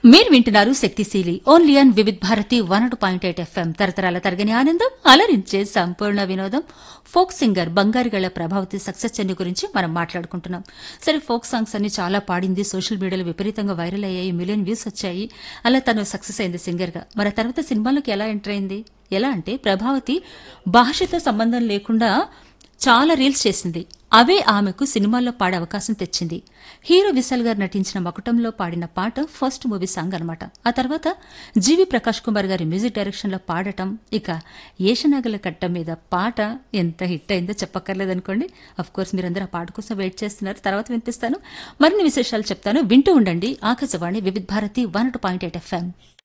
మీరు వింటున్నారు శక్తిశీలి only on Vividh Bharati one two point eight FM తరతరాల తరగని ఆనందం అలరించే సంపూర్ణ వినోదం ఫోక్ సింగర్ బంగారుగళ ప్రభావతి సక్సెస్ చెన్ని గురించి మనం మాట్లాడుకుంటున్నాం సరే ఫోక్ సాంగ్స్ అన్ని చాలా పాడింది సోషల్ మీడియాలో విపరీతంగా వైరల్ అయ్యాయి మిలియన్ వ్యూస్ వచ్చాయి అలా తను సక్సెస్ అయింది సింగర్ గా మరి ఆ తర్వాత సినిమాలోకి ఎలా ఎంటర్ అయింది ఎలా అంటే ప్రభావతి భాషతో సంబంధం లేకుండా చాలా రీల్స్ చేసింది అవే ఆమెకు సినిమాల్లో పాడే అవకాశం తెచ్చింది హీరో విశాల్ గారు నటించిన మకుటంలో పాడిన పాట ఫస్ట్ మూవీ సాంగ్ అనమాట ఆ తర్వాత జీవి ప్రకాష్ కుమార్ గారి మ్యూజిక్ డైరెక్షన్ లో పాడటం ఇక ఏషనాగల కట్ట మీద పాట ఎంత హిట్ అయిందో చెప్పక్కర్లేదనుకోండి అఫ్ కోర్స్ మీరందరూ ఆ పాట కోసం వెయిట్ చేస్తున్నారు తర్వాత వినిపిస్తాను మరిన్ని విశేషాలు చెప్తాను వింటూ ఉండండి Akashvani Vividh Bharati one point eight FM